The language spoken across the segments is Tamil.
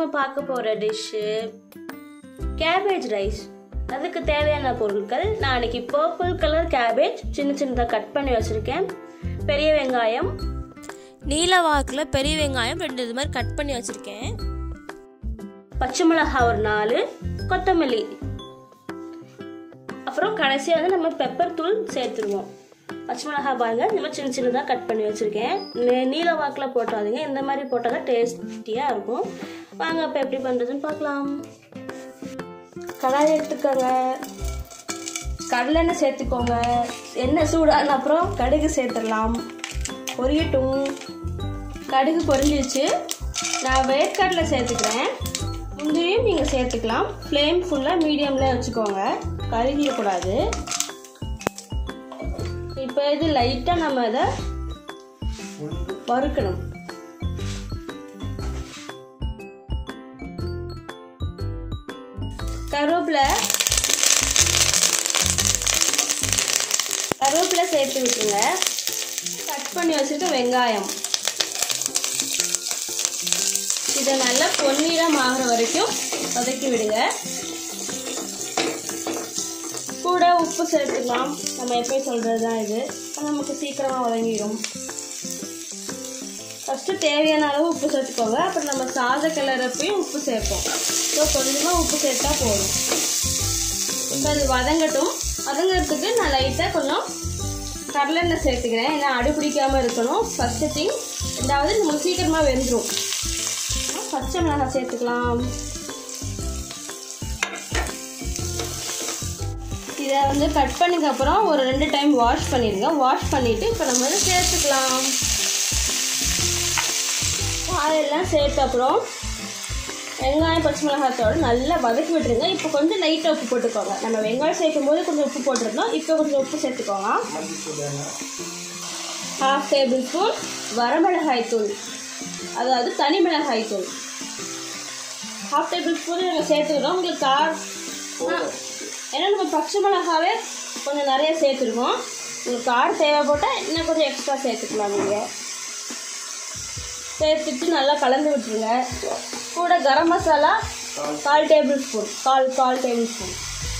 பார்க்க போகிற டிஷ்ஷு கேபேஜ் ரைஸ் அதுக்கு தேவையான பொருட்கள் நான் இன்னைக்கு பர்பிள் கலர் கேபேஜ் சின்ன சின்னதாக கட் பண்ணி வச்சுருக்கேன் பெரிய வெங்காயம் நீல வாக்கில் பெரிய வெங்காயம் ரெண்டு இது மாதிரி கட் பண்ணி வச்சுருக்கேன் பச்சை மிளகாய் ஒரு நாலு கொத்தமல்லி அப்புறம் கடைசியாக வந்து நம்ம பெப்பர் தூள் சேர்த்துருவோம் பச்சை மிளகாய் பாருங்க இந்த மாதிரி சின்ன சின்னதாக கட் பண்ணி வச்சுருக்கேன் நீ- நீல வாக்கில் போட்டாதீங்க இந்த மாதிரி போட்டால் தான் டேஸ்டியாக இருக்கும் வாங்க இப்போ எப்படி பண்ணுறதுன்னு பார்க்கலாம் கடாய் எடுத்துக்கோங்க கடலெண்ணெய் சேர்த்துக்கோங்க எண்ணெய் சூடான அப்புறம் கடுகு சேர்த்துடலாம் பொரியட்டும் கடுகு பொரிஞ்சிருச்சு நான் வேர்க்கடலை சேர்த்துக்கிறேன் முந்திரியும் நீங்கள் சேர்த்துக்கலாம் ஃப்ளேம் ஃபுல்லாக மீடியமில் வச்சுக்கோங்க கருகிடக்கூடாது இப்போ இது லைட்டாக நம்ம இதை வறுக்கணும் கருவேப்பிலை கருவேப்பிலை சேர்த்து விட்டுருங்க கட் பண்ணி வச்சுருக்க வெங்காயம் இதை நல்லா பொன்னிறம் ஆகிற வரைக்கும் வதக்கி விடுங்க கூட உப்பு சேர்த்துக்கலாம் நம்ம எப்பயும் சொல்கிறது தான் இது அது நமக்கு சீக்கிரமாக வதங்கிடும் ஃபஸ்ட்டு தேவையான அளவு உப்பு சேர்த்துக்கோங்க அப்புறம் நம்ம சாத கிளறப்பையும் உப்பு சேர்ப்போம் ஸோ கொஞ்சமாக உப்பு சேர்த்தா போதும் இப்போ அது வதங்கட்டும் வதங்கிறதுக்கு நான் லைட்டாக கொஞ்சம் கடலெண்ணெய் சேர்த்துக்கிறேன் ஏன்னா அடி பிடிக்காமல் இருக்கணும் ஃபஸ்ட்டு திங் ரெண்டாவது நமக்கு சீக்கிரமாக வெந்துடும் பச்சை மிளகாய் சேர்த்துக்கலாம் இதை வந்து கட் பண்ணதுக்கு அப்புறம் ஒரு ரெண்டு டைம் வாஷ் பண்ணிடுங்க வாஷ் பண்ணிவிட்டு இப்போ நம்ம வந்து சேர்த்துக்கலாம் காயெல்லாம் சேர்த்த அப்புறம் வெங்காயம் பச்சை மிளகாத்தோடு நல்லா வதக்கி விட்டுருங்க இப்போ கொஞ்சம் லைட்டாக உப்பு போட்டுக்கோங்க நம்ம வெங்காயம் சேர்க்கும் போது கொஞ்சம் உப்பு போட்டிருந்தோம் இப்போ கொஞ்சம் உப்பு சேர்த்துக்கோங்க ஹாஃப் டேபிள் ஸ்பூன் வரமிளகாய் தூள் அதாவது தனி மிளகாய் தூள் ஹாஃப் டேபிள் ஸ்பூன் நாங்கள் சேர்த்துக்கிறோம் உங்களுக்கு கார் ஆ, ஏன்னா நம்ம பச்சை மிளகாவே கொஞ்சம் நிறைய சேர்த்துருக்கோம் உங்களுக்கு கார் தேவைப்பட்டால் இன்னும் கொஞ்சம் எக்ஸ்ட்ரா சேர்த்துக்கலாம் நீங்கள் சேர்த்துட்டு நல்லா கலந்து விட்டுருங்க கூட கரம் மசாலா கால் டேபிள் ஸ்பூன் கால் கால் டேபிள் ஸ்பூன்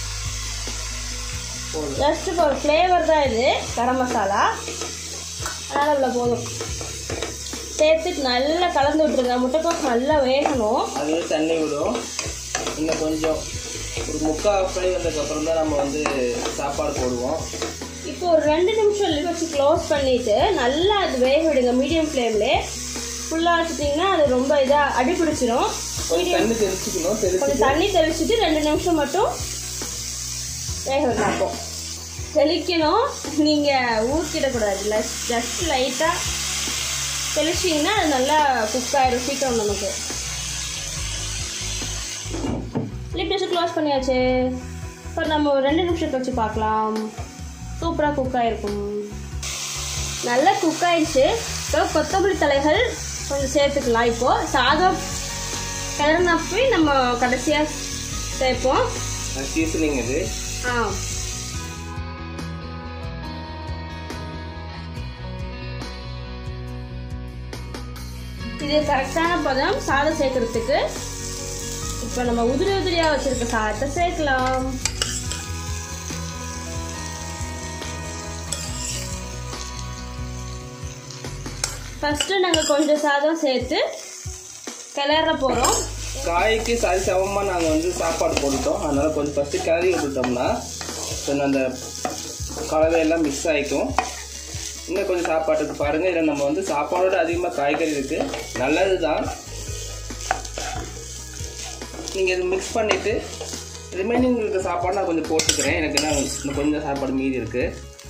ஜஸ்ட் இப்போ ஒரு ஃப்ளேவர் தான் இது கரம் மசாலா அதனால் இவ்வளோ போதும் சேர்த்துட்டு நல்லா கலந்து விட்டுருங்க முட்டைக்கோஸ் நல்லா வேகணும் அது வந்து தண்ணி விடும் இன்னும் கொஞ்சம் ஒரு முக்கால் ஃப்ரை வந்ததுக்கப்புறம் தான் நம்ம வந்து சாப்பாடு போடுவோம் இப்போ ஒரு ரெண்டு நிமிஷம் லிட் வச்சு க்ளோஸ் பண்ணிட்டு நல்லா அது வேக விடுங்க மீடியம் ஃப்ளேம்லே ஃபுல்லாக வச்சுட்டிங்கன்னா அது ரொம்ப இதாக அடி பிடிச்சிரும் கொஞ்சம் தண்ணி தெளிச்சுக்கணும் தெளிச்சு கொஞ்சம் தண்ணி தெளிச்சுட்டு ரெண்டு நிமிஷம் மட்டும் வேக விடலாம் தெளிக்கணும் நீங்கள் ஊற்றிடக்கூடாது ஜஸ்ட் லைட்டாக தெளிச்சிங்கன்னா அது நல்லா குக் ஆகிடும் சீக்கிரம் நமக்கு லிப் வச்சு க்ளோஸ் பண்ணியாச்சு இப்போ நம்ம ஒரு ரெண்டு நிமிஷம் கழிச்சு பார்க்கலாம் சூப்பராக குக் ஆகிருக்கும் நல்லா குக் ஆயிடுச்சு இப்போ கொத்தமல்லி தலைகள் கொஞ்சம் சேர்த்துக்கலாம் இப்போது சாதம் கிளறினப்பே நம்ம கடைசியாக சேர்ப்போம் சீசனிங் இது ஆ இது கரெக்டான பதம் சாதம் சேர்க்கறதுக்கு இப்போ நம்ம உதிரி உதிரியாக வச்சிருக்க சாதத்தை சேர்க்கலாம் ஃபஸ்ட்டு நாங்கள் கொஞ்சம் சாதம் சேர்த்து கிளற போகிறோம் காய்க்கு சரி சமமாக நாங்கள் வந்து சாப்பாடு போட்டுட்டோம் அதனால் கொஞ்சம் ஃபஸ்ட்டு கிளறி விட்டுட்டோம்னா கொஞ்சம் அந்த கலவையெல்லாம் மிக்ஸ் ஆகிக்கும் இன்னும் கொஞ்சம் சாப்பாட்டுக்கு பாருங்கள் இதில் நம்ம வந்து சாப்பாடோட அதிகமாக காய்கறி இருக்குது நல்லது தான் நீங்கள் இது மிக்ஸ் பண்ணிவிட்டு ரிமைனிங் இருக்க சாப்பாடு நான் கொஞ்சம் போட்டுக்கிறேன் எனக்கு என்ன இன்னும் கொஞ்சம் சாப்பாடு மீதி இருக்குது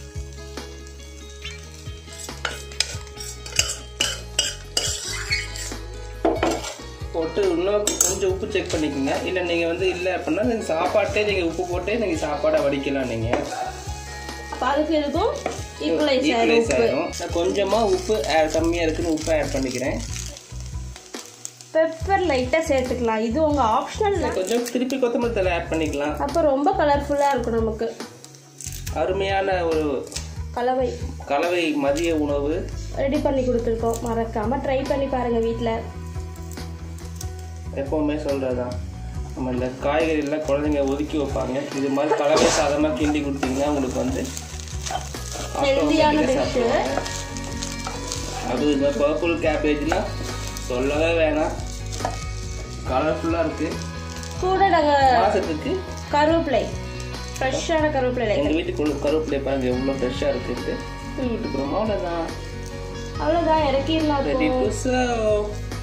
போட்டு இன்னும் கொஞ்சம் உப்பு செக் பண்ணிக்கோங்க இல்லை நீங்கள் வந்து இல்லை அப்படின்னா நீங்கள் சாப்பாட்டே நீங்கள் உப்பு போட்டே நீங்கள் சாப்பாடை வடிக்கலாம் நீங்கள் அப்போ அதுக்கு இதுக்கும் ஈக்குவலைஸ் ஆயிடும் ஈக்குவலைஸ் உப்பு ஆயிரும் நான் கொஞ்சமாக உப்பு ஆட் கம்மியாக இருக்குன்னு உப்பு ஆட் பண்ணிக்கிறேன் பெப்பர் லைட்டாக சேர்த்துக்கலாம் இது உங்கள் ஆப்ஷனல் தான் கொஞ்சம் திருப்பி கொத்தமல்லி தலை ஆட் பண்ணிக்கலாம் அப்போ ரொம்ப கலர்ஃபுல்லாக இருக்கும் நமக்கு அருமையான ஒரு கலவை கலவை மதிய உணவு ரெடி பண்ணி கொடுத்துருக்கோம் மறக்காமல் ட்ரை பண்ணி பாருங்கள் வீட்டில் எப்போவுமே சொல்கிறதான் நம்ம இந்த காய்கறியெல்லாம் குழந்தைங்க ஒதுக்கி வைப்பாங்க இது மாதிரி கலவை சாதமாக கிண்டி கொடுத்தீங்கன்னா உங்களுக்கு வந்து ஹெல்த்தியான automatic ஆ டிஷ்ஷு சாப்பிடுவாங்க. அதுவும் இந்த பர்பிள் கேபேஜ்லாம் சொல்லவே வேணாம் கலர்ஃபுல்லாக இருக்குது கூட நாங்கள் மாதத்துக்கு கருவேப்பிலை ஃப்ரெஷ்ஷான கருவேப்பிலை எங்கள் வீட்டுக்குள்ள கருவேப்பிலை பாருங்க எவ்வளோ ஃப்ரெஷ்ஷாக இருக்குது விட்டுக்கிறோம் அவ்வளோதான் அவ்வளோதான் இறக்கிடலாம் ரெடி இப்போ டு சர்வ்